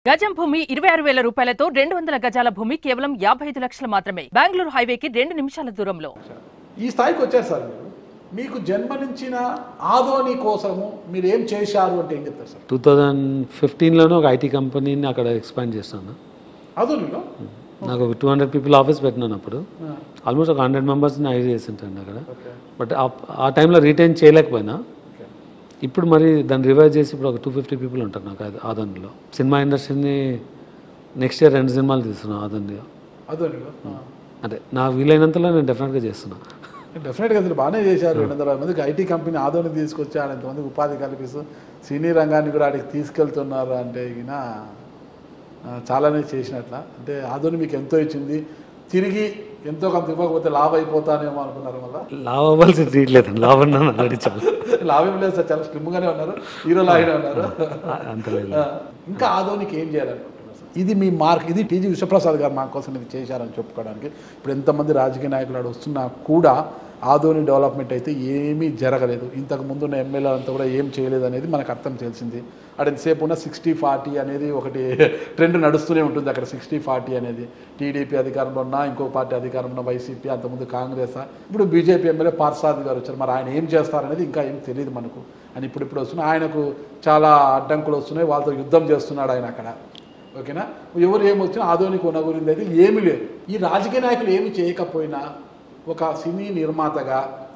గజం భూమి ఇరవై ఆరు వేల రూపాయలతో రెండు వందల గజాల భూమి కేవలం యాభై ఐదు లక్షలు మాత్రమే బెంగళూరు హైవేకి రెండు నిమిషాల దూరంలో ఈ స్థాయికి వచ్చారు సార్ మీరు మీకు జన్మనించిన ఆదోని కోసము మీరు ఏం చేశారు అంటే ఏం చెప్తారు సార్ టూ థౌజండ్ ఫిఫ్టీన్లోనే ఒక ఐటీ కంపెనీని అక్కడ ఎక్స్పాండ్ చేస్తాను ఆదోనిలో నాకు ఒక టూ హండ్రెడ్ పీపుల్ ఆఫీస్ పెట్టినాను అప్పుడు ఆల్మోస్ట్ ఒక హండ్రెడ్ మెంబర్స్ని హైర్ చేసింటాను అక్కడ ఓకే బట్ ఆ- ఆ టైంలో రిటైన్ చేయలేకపోయినా ఓకే ఇప్పుడు మరి దాన్ని రివైవ్ చేసి ఇప్పుడు ఒక టూ ఫిఫ్టీ పీపుల్ ఉంటారు నాకు అది ఆదోనిలో సినిమా ఇండస్ట్రీని నెక్స్ట్ ఇయర్ రెండు సినిమాలు తీస్తున్నాను ఆదోనిలో ఆదోనిలో అదే నాకు వీలైనంతలో నేను డెఫినెట్గా చేస్తున్నా డెఫినెట్గా అసలు బాగానే చేశారు రెండు వందల మందికి ఐటీ కంపెనీ ఆదోని తీసుకొచ్చి ఆడ ఎంతమందికి ఉపాధి కల్పిస్తూ సినీ రంగాన్ని కూడా ఆడికి తీసుకెళ్తున్నారు అంటే ఈయన ఆ, చాలానే చేసినట్ల అంటే ఆదోని మీకు ఎంతో ఇచ్చింది తిరిగి ఎంతో కొంత ఇవ్వకపోతే లాభ అయిపోతానేమో అనుకున్నారు మళ్ళీ లావ్ అవ్వాల్సి తీయట్లేదు లావ్ అన్నాను ఆల్రెడీ చాలా లాభం లేదు సార్ చాలా స్లిమ్గానే ఉన్నారు హీరో లాగానే ఉన్నారు అంత లేదు ఆ, ఇంకా ఆదోనికి ఏం చేయాలనుకుంటున్నారు సార్? ఇది మీ మార్క్ ఇది టీజీ విశ్వప్రసాద్ గారు మా కోసం ఇది చేశారని చెప్పుకోవడానికి ఇప్పుడు ఎంతమంది రాజకీయ నాయకులు ఆడ వస్తున్నా కూడా ఆదోని డెవలప్మెంట్ అయితే ఏమీ జరగలేదు ఇంతకు ముందు ఉన్న ఎమ్మెల్యే అంతా కూడా ఏం చేయలేదు అనేది మనకు అర్థం తెలిసింది అక్కడ ఎంతసేపు ఉన్న సిక్స్టీ ఫార్టీ అనేది ఒకటి ట్రెండ్ నడుస్తూనే ఉంటుంది అక్కడ సిక్స్టీ ఫార్టీ అనేది టీడీపీ అధికారంలో ఉన్నా ఇంకో పార్టీ అధికారంలో ఉన్న వైసీపీ అంతకుముందు కాంగ్రెస్ ఇప్పుడు బీజేపీ ఎమ్మెల్యే పార్సాద్ గారు వచ్చారు మరి ఆయన ఏం చేస్తారనేది ఇంకా ఏం తెలియదు మనకు అని ఇప్పుడు ఇప్పుడు వస్తున్నాయి ఆయనకు చాలా అడ్డంకులు వస్తున్నాయి వాళ్ళతో యుద్ధం చేస్తున్నాడు ఆయన అక్కడ ఓకేనా ఎవరు ఏమొచ్చినా ఆధునిక ఉన్న గురించి అయితే ఏమీ లేదు ఈ రాజకీయ నాయకులు ఏమి చేయకపోయినా ఒక సినీ నిర్మాతగా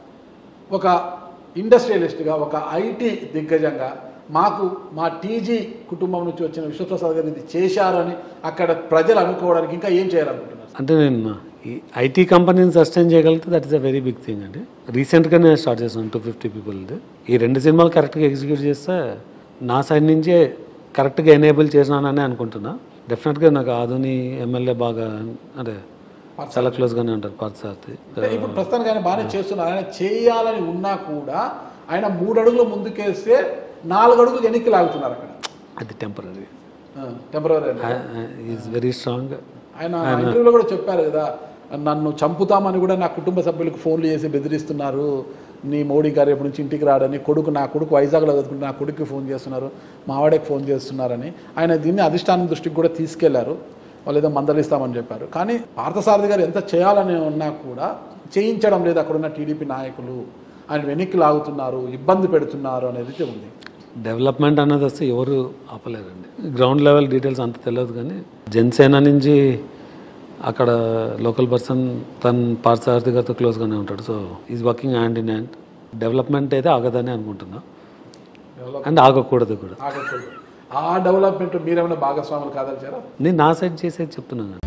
ఒక ఇండస్ట్రియలిస్ట్గా ఒక ఐటీ దిగ్గజంగా మాకు మా టీజీ కుటుంబం నుంచి వచ్చిన విశ్వప్రసాద్ గారు ఇది చేశారని అక్కడ ప్రజలు అనుకోవడానికి ఇంకా ఏం చేయాలనుకుంటున్నారు అంటే నేను ఈ ఐటీ కంపెనీని సస్టైన్ చేయగలిగితే that is a very big thing అండి రీసెంట్గా నేను స్టార్ట్ చేశాను టూ ఫిఫ్టీ పీపుల్ది ఈ రెండు సినిమాలు కరెక్ట్గా ఎగ్జిక్యూట్ చేస్తే నా సైడ్ నుంచే కరెక్ట్గా ఎనేబుల్ చేసినానని అనుకుంటున్నా డెఫినెట్గా నాకు ఆధుని ఎమ్మెల్యే బాగా అదే చాలా క్లోజ్గానే ఉంటారు పార్థసారథి అంటే ఇప్పుడు ప్రస్తుతానికి ఆయన బాగానే చేస్తున్నారు ఆయన చేయాలని ఉన్నా కూడా ఆయన మూడు అడుగులు ముందుకేస్తే నాలుగు అడుగులు వెనక్కి లాగుతున్నారు అక్కడ అది టెంపరీ టెంపరీ ఈజ్ వెరీ స్ట్రాంగ్ ఆయన ఇంటర్వ్యూలో కూడా చెప్పారు కదా నన్ను చంపుతామని కూడా నా కుటుంబ సభ్యులకు ఫోన్లు చేసి బెదిరిస్తున్నారు నీ మోడీ గారు రేపు నుంచి ఇంటికి రాడని కొడుకు నా కొడుకు వైజాగ్లో చదువుకుంటే నా కొడుకుకి ఫోన్ చేస్తున్నారు మావాడికి ఫోన్ చేస్తున్నారని ఆయన దీన్ని అధిష్టానం దృష్టికి కూడా తీసుకెళ్లారు వాళ్ళు ఏదో మందలిస్తామని చెప్పారు కానీ పార్థసారథి గారు ఎంత చేయాలని ఉన్నా కూడా చేయించడం లేదు అక్కడున్న టీడీపీ నాయకులు ఆయన వెనక్కి లాగుతున్నారు ఇబ్బంది పెడుతున్నారు అనేది అయితే ఉంది డెవలప్మెంట్ అన్నది వస్తే ఎవరు ఆపలేరండి గ్రౌండ్ లెవెల్ డీటెయిల్స్ అంత తెలియదు కానీ జనసేన నుంచి అక్కడ లోకల్ పర్సన్ తన పార్థసారథి గారితో క్లోజ్గానే ఉంటాడు so is working hand in hand development అయితే ఆగదని అనుకుంటున్నా అండ్ ఆగకూడదు కూడా ఆగకూడదు ఆ డెవలప్మెంట్ మీరేమైనా భాగస్వాములు కాదలిచారా నేను నా సైడ్ చేసేది చెప్తున్నాను